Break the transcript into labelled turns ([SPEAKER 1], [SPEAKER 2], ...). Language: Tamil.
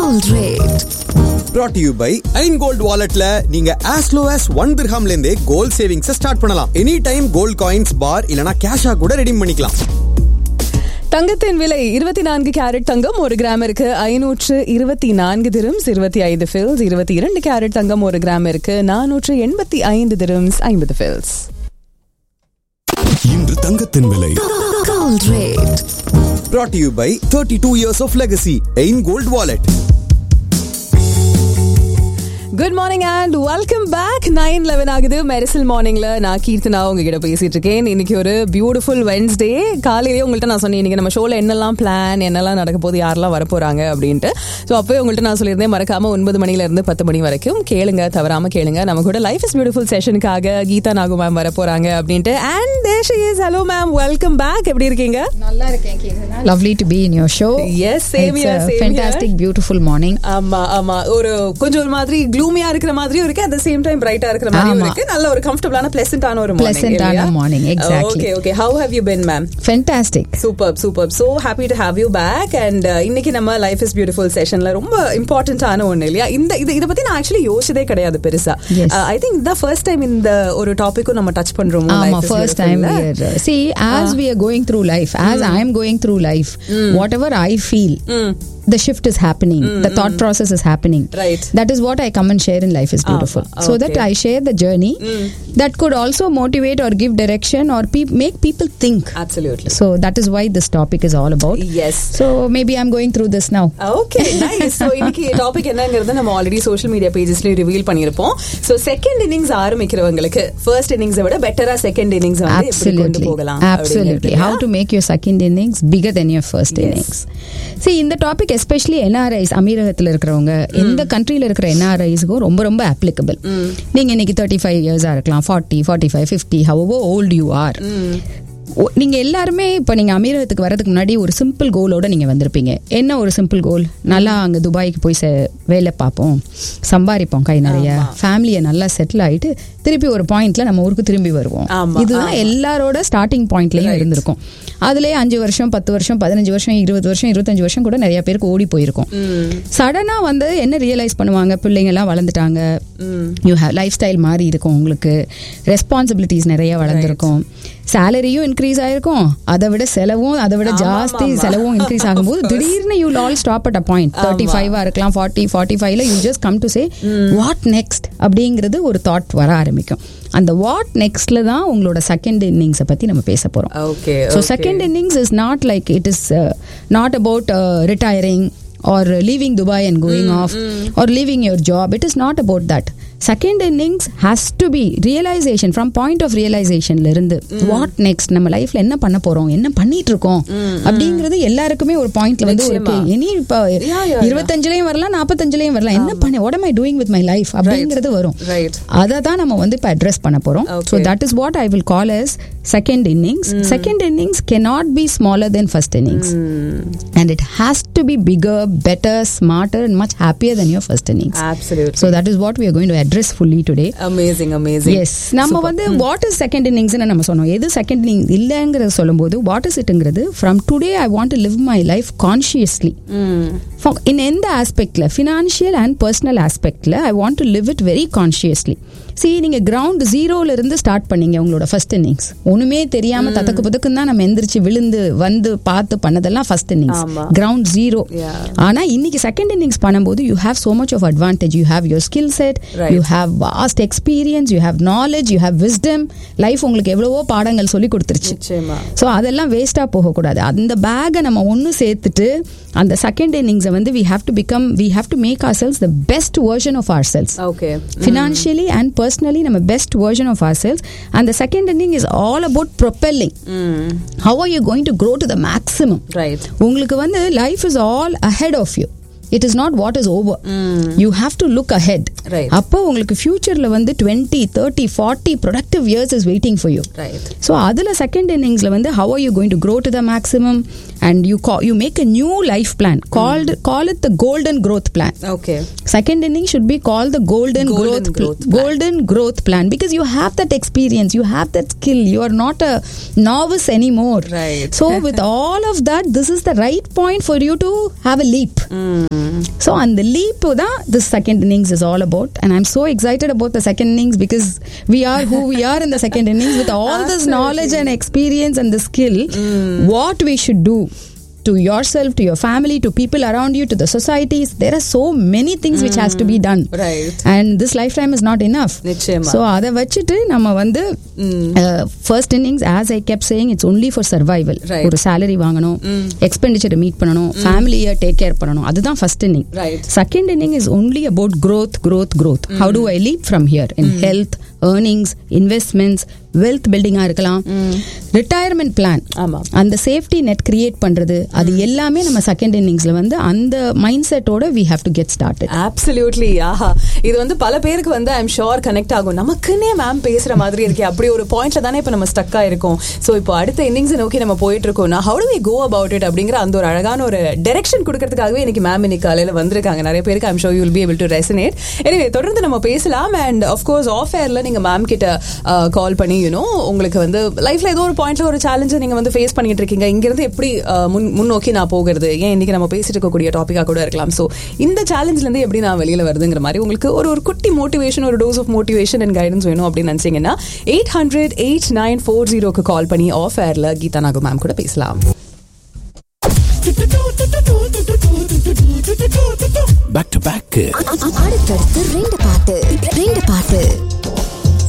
[SPEAKER 1] Gold rate.
[SPEAKER 2] brought to you by ஐன் கோல்ட் வாலெட்ல நீங்க as low as ஒன் திர்ஹாம்ல இருந்தே கோல்ட் சேவிங்ஸ் ஸ்டார்ட் பண்ணலாம் any time gold coins bar இல்லனா கேஷா கூட ரெடீம் பண்ணிக்கலாம்
[SPEAKER 3] தங்கத்தின் விலை இருபத்தி நான்கு கேரட் தங்கம் ஒரு கிராம் இருக்கு ஐநூற்று இருபத்தி நான்கு திரம்ஸ் இருபத்தி ஐந்து ஃபில்ஸ் இருபத்தி இரண்டு கேரட் தங்கம் ஒரு கிராம் இருக்கு நானூற்று எண்பத்தி ஐந்து திரம்ஸ் ஐம்பது ஃபில்ஸ்
[SPEAKER 4] இன்று தங்கத்தின் விலை
[SPEAKER 1] Gold rate.
[SPEAKER 2] brought to you by 32 years of legacy ஐன் gold wallet
[SPEAKER 3] good morning and welcome back nine eleven ஆகுது மெரிசல் மார்னிங்ல நான் கீர்த்தனா உங்ககிட்ட பேசிட்டு இருக்கேன் இன்னைக்கு ஒரு பியூட்டிஃபுல் வென்ஸ்டே காலையிலேயே உங்கள்கிட்ட நான் சொன்னேன் இன்னைக்கு நம்ம ஷோல என்னெல்லாம் பிளான் என்னெல்லாம் நடக்க போகுது யாரெல்லாம் வர போறாங்க அப்படின்ட்டு ஸோ அப்போயே உங்கள்கிட்ட நான் சொல்லியிருந்தேன் மறக்காம ஒன்பது மணில இருந்து பத்து மணி வரைக்கும் கேளுங்க தவறாம கேளுங்க நம்ம கூட லைஃப் இஸ் பியூட்டிஃபுல் செஷனுக்காக கீதா நாகு மேம் வர போறாங்க அப்படின்ட்டு and this is hello ma'am welcome back எப்படி இருக்கீங்க
[SPEAKER 5] நல்லா இருக்கேன் Keerthana lovely to be in your show
[SPEAKER 3] Yes, same
[SPEAKER 5] It's
[SPEAKER 3] here,
[SPEAKER 5] a
[SPEAKER 3] same
[SPEAKER 5] fantastic
[SPEAKER 3] here.
[SPEAKER 5] beautiful morning
[SPEAKER 3] ஆமா ஆமா ஒரு கொஞ்சம் ஒரு மாதிரி க்ளூமியா இருக்கிற மாதிரியும் இருக்கு அட் த சேம் டைம் பிரைட்டா இருக்கிற மாதிரியும்
[SPEAKER 5] ஆமா.
[SPEAKER 3] இருக்கு நல்ல ஒரு கம்ஃபர்டபிளான பிளசன்டான ஒரு
[SPEAKER 5] Pleasant-ஆன morning, exactly.
[SPEAKER 3] Okay okay how have you been ma'am
[SPEAKER 5] fantastic
[SPEAKER 3] super super so happy to have you back and இன்னைக்கு நம்ம லைஃப் இஸ் பியூட்டிஃபுல் செஷன்ல ரொம்ப இம்பார்ட்டன்டான ஒண்ணு இல்லையா இந்த இது இத பத்தி நான் ஆக்சுவலி யோசிச்சதே கிடையாது பெருசா
[SPEAKER 5] Yes.
[SPEAKER 3] ஐ திங்க் இந்த ஃபர்ஸ்ட் டைம் இந்த ஒரு டாபிக்கும் நம்ம டச் பண்றோம்
[SPEAKER 5] ஆமா first time we are uh, see as we are going through life as i am going through life whatever i feel the shift is happening the thought process is happening
[SPEAKER 3] Right.
[SPEAKER 5] that is what i come and share in life is beautiful
[SPEAKER 3] Ah,
[SPEAKER 5] so that
[SPEAKER 3] okay.
[SPEAKER 5] i share the journey that could also motivate or give direction or pe- make people think
[SPEAKER 3] absolutely
[SPEAKER 5] so that is why this topic is all about
[SPEAKER 3] Yes.
[SPEAKER 5] so maybe i'm going through this now
[SPEAKER 3] okay nice so இன்னைக்கு டாபிக் என்னங்கிறது நம்ம ஆல்ரெடி சோஷியல் மீடியா பேஜஸ்லயும் ரிவீல் பண்ணியிருப்போம் ஸோ செகண்ட் இன்னிங்ஸ் ஆரம்பிக்கிறவங்களுக்கு ஃபர்ஸ்ட் இன்னிங்ஸை விட பெட்டரா செகண்ட் இன்னிங்ஸ் வந்து எப்படி கொண்டு
[SPEAKER 5] absolutely
[SPEAKER 3] போகலாம்
[SPEAKER 5] absolutely how to make your second innings bigger than your first
[SPEAKER 3] Yes.
[SPEAKER 5] innings see இந்த டாபிக் எஸ்பெஷலி என்ஆர்ஐஸ் அமீரகத்தில் இருக்கிறவங்க எந்த கண்ட்ரியில் இருக்கிற என்ஆர்ஐஸ்க்கும் ரொம்ப ரொம்ப அப்ளிகபிள் நீங்க இன்னைக்கு தேர்ட்டி ஃபைவ் இயர்ஸா இருக்கலாம் forty forty five fifty how old you are நீங்க எல்லாருமே இப்ப நீங்க அமீரகத்துக்கு வரதுக்கு முன்னாடி ஒரு சிம்பிள் கோலோட நீங்க வந்திருப்பீங்க என்ன ஒரு சிம்பிள் கோல் நல்லா அங்க துபாய்க்கு போய் செ- வேலை பார்ப்போம் சம்பாதிப்போம் கை நிறைய ஃபேமிலியை நல்லா செட்டில் ஆயிட்டு திருப்பி ஒரு பாயிண்ட்ல நம்ம ஊருக்கு திரும்பி வருவோம்
[SPEAKER 3] ஆமா,
[SPEAKER 5] இதுதான் எல்லாரோட ஸ்டார்டிங் பாயிண்ட்லயும் இருந்திருக்கும் அதுலயே அஞ்சு வருஷம் பத்து வருஷம் பதினஞ்சு வருஷம் இருபது வருஷம் இருபத்தஞ்சு வருஷம் கூட நிறைய பேருக்கு ஓடி போயிருக்கும் சடனா வந்து என்ன ரியலைஸ் பண்ணுவாங்க பிள்ளைங்க எல்லாம் வளர்ந்துட்டாங்க யூ ஹேவ் லைஃப் ஸ்டைல் மாறி இருக்கும் உங்களுக்கு ரெஸ்பான்சிபிலிட்டிஸ் நிறைய வளர்ந்துருக்கும் சேலரியும் இன்க்ரீஸ் ஆயிருக்கும் அதை விட செலவும் அதை விட ஜாஸ்தி செலவும் இன்க்ரீஸ் ஆகும்போது திடீர்னு you all stop at a point thirty ஃபைவா இருக்கலாம் ஃபார்ட்டி ஃபார்ட்டி ஃபைவ்ல you just come to say what next அப்படிங்கிறது ஒரு தாட் வர ஆரம்பிக்கும் அந்த வாட் நெக்ஸ்ட்ல தான் உங்களோட செகண்ட் இன்னிங்ஸை பத்தி நம்ம பேச போறோம்
[SPEAKER 3] okay
[SPEAKER 5] So second innings is not like it is uh, not about uh, retiring or uh, leaving Dubai and going off or leaving your job. It is not about that. Second innings has to be realization from point of realization ல இருந்து வாட் நெக்ஸ்ட் நம்ம லைஃப்ல என்ன பண்ண போறோம் என்ன பண்ணிட்டு இருக்கோம் அப்படிங்கிறது எல்லாருக்குமே ஒரு பாயிண்ட்ல வந்து ஒரு
[SPEAKER 3] நிச்சயமா.
[SPEAKER 5] இனி இப்ப
[SPEAKER 3] Yeah, yeah, yeah.
[SPEAKER 5] இருபத்தஞ்சுலயும் வரலாம் நாற்பத்தஞ்சுலயும் வரலாம் என்ன பண்ண what am I doing with my life அப்படிங்கிறது வரும்
[SPEAKER 3] Right.
[SPEAKER 5] அதை தான் நம்ம வந்து இப்போ அட்ரஸ் பண்ண போறோம் so
[SPEAKER 3] Okay.
[SPEAKER 5] That is what I will call as second innings second innings cannot be smaller than first innings and it has to be bigger better smarter and much happier than your first innings
[SPEAKER 3] Absolutely.
[SPEAKER 5] so that is what we are going to address fully today
[SPEAKER 3] amazing amazing
[SPEAKER 5] yes நம்ம வந்து வாட் இஸ் செகண்ட் இன்னிங்ஸ்னு நம்ம சொன்னோம் எது செகண்ட் இன்னிங்ஸ் இல்லைங்கிறத சொல்லும்போது வாட் இஸ் இட்ங்கிறது from today I want to live my life consciously in எந்த ஆஸ்பெக்ட்ல ஃபினான்ஷியல் அண்ட் பர்சனல் ஆஸ்பெக்ட்ல I want to live it very consciously see நீங்க கிரவுண்ட் ஜீரோல இருந்து ஸ்டார்ட் பண்ணீங்க உங்களோட ஃபர்ஸ்ட் இன்னிங்ஸ் ஒண்ணுமே தெரியாம தத்தக்கு பதக்குன்னு தான் நம்ம எந்திரிச்சு விழுந்து வந்து பார்த்து பண்ணதெல்லாம் ஃபர்ஸ்ட் இன்னிங்ஸ்
[SPEAKER 3] ஆமா.
[SPEAKER 5] Ground zero
[SPEAKER 3] Yeah.
[SPEAKER 5] ஆனா இன்னைக்கு செகண்ட் இன்னிங்ஸ் பண்ணும்போது you have so much of advantage you have your skill set
[SPEAKER 3] Right.
[SPEAKER 5] You have vast experience you have knowledge you have wisdom life உங்களுக்கு எவ்வளவோ பாடங்கள் சொல்லி கொடுத்துருச்சு
[SPEAKER 3] நிச்சயமா
[SPEAKER 5] ஸோ அதெல்லாம் வேஸ்டா போகக்கூடாது அந்த பேக்கை நம்ம ஒன்று சேர்த்துட்டு அந்த செகண்ட் இன்னிங்ஸை வந்து we have to become we have to make ourselves the best version of ourselves
[SPEAKER 3] okay
[SPEAKER 5] financially and personally நம்ம best version of ourselves அந்த second inning is all about propelling how are you going to grow to the maximum
[SPEAKER 3] right
[SPEAKER 5] உங்களுக்கு வந்து life is all ahead of you it is not what is over you have to look ahead
[SPEAKER 3] Right.
[SPEAKER 5] அப்போ உங்களுக்கு ஃபியூச்சர்ல வந்து twenty thirty forty productive years is waiting for you
[SPEAKER 3] right
[SPEAKER 5] so அதில் செகண்ட் இன்னிங்ஸ்ல வந்து how are you going to grow to the maximum and you you make a new life plan called call it the golden growth plan
[SPEAKER 3] okay
[SPEAKER 5] second inning should be called the golden,
[SPEAKER 3] Golden
[SPEAKER 5] growth, pl-
[SPEAKER 3] growth plan.
[SPEAKER 5] golden growth plan because you have that experience you have that skill you are not a novice anymore
[SPEAKER 3] Right.
[SPEAKER 5] so with all of that this is the right point for you to have a leap so அந்த லீப் தான் the second innings is all about and I'm so excited about the second innings because we are who we are in the second innings with all this knowledge and experience and the skill what we should do to yourself to your family to people around you to the societies there are so many things which has to be done
[SPEAKER 3] Right.
[SPEAKER 5] and this lifetime is not enough
[SPEAKER 3] நிச்சயமா.
[SPEAKER 5] so அதை வச்சுட்டு நம்ம வந்து first innings as I keep saying it's only for survival
[SPEAKER 3] Right.
[SPEAKER 5] ஒரு salary வாங்கணும் எக்ஸ்பெண்டிச்சரை மீட் பண்ணணும் ஃபேமிலியை டேக் கேர் பண்ணணும் அதுதான் first inning
[SPEAKER 3] Right.
[SPEAKER 5] Second inning is only about growth growth growth how do i leap from here in health earnings investments wealth பில்டிங்கா இருக்கலாம் ரிட்டையர்மெண்ட் பிளான்
[SPEAKER 3] ஆமா.
[SPEAKER 5] அந்த சேஃப்டி நெட் கிரியேட் பண்றது அது எல்லாமே நம்ம செகண்ட் இன்னிங்ஸ்ல வந்து அந்த மைண்ட் செட்டோட we have to get start
[SPEAKER 3] absolutely ஆஹா இது வந்து பல பேருக்கு வந்து ஐம் ஷோர் கனெக்ட் ஆகும் நமக்குன்னே மேம் பேசுற மாதிரி இருக்கே அப்படி ஒரு பாயிண்ட்ல தானே இப்ப நம்ம ஸ்டக் ஆயிருக்கோம் சோ இப்போ அடுத்த இன்னிங்ஸ் நோக்கி நம்ம போயிட்டு இருக்கோம் நான் how to we go about it அப்படிங்கிற அந்த ஒரு அழகான ஒரு டைரக்ஷன் கொடுக்கறதுக்காகவே இன்னைக்கு மேம் இன்னைக்கு காலையில வந்திருக்காங்க நிறைய பேருக்கு I'm sure you will be able to resonate எனவே தொடர்ந்து நம்ம பேசலாம் அண்ட் ஆஃப்கோர்ஸ் ஆஃப் ஏர்ல நீங்க மேம் கிட்ட கால் பண்ணி யூனோ உங்களுக்கு வந்து லைஃப்ல ஏதோ ஒரு பாயிண்ட்ல ஒரு சேலஞ்சை நீங்க வந்து ஃபேஸ் பண்ணிட்டு இருக்கீங்க இங்க இருந்து எப்படி uh, முன் முன்னோக்கி நான் போகிறது ஏன் இன்னைக்கு நம்ம பேசிட்டு இருக்கக்கூடிய டாபிக்கா கூட இருக்கலாம் சோ இந்த சேலஞ்ச்ல இருந்து எப்படி நான் வெளியில வருதுங்கிற மாதிரி உங்களுக்கு ஒரு ஒரு குட்டி மோட்டிவேஷன் ஒரு dose of motivation and guidance வேணும் அப்படின்னு நினைச்சீங்கன்னா eight hundred eight nine four ஜீரோக்கு கால் பண்ணி ஆஃப் ஏர்ல கீதா நாகு மேம் கூட பேசலாம்
[SPEAKER 1] அடுத்தடுத்து ரெண்டு பாட்டு ரெண்டு பாட்டு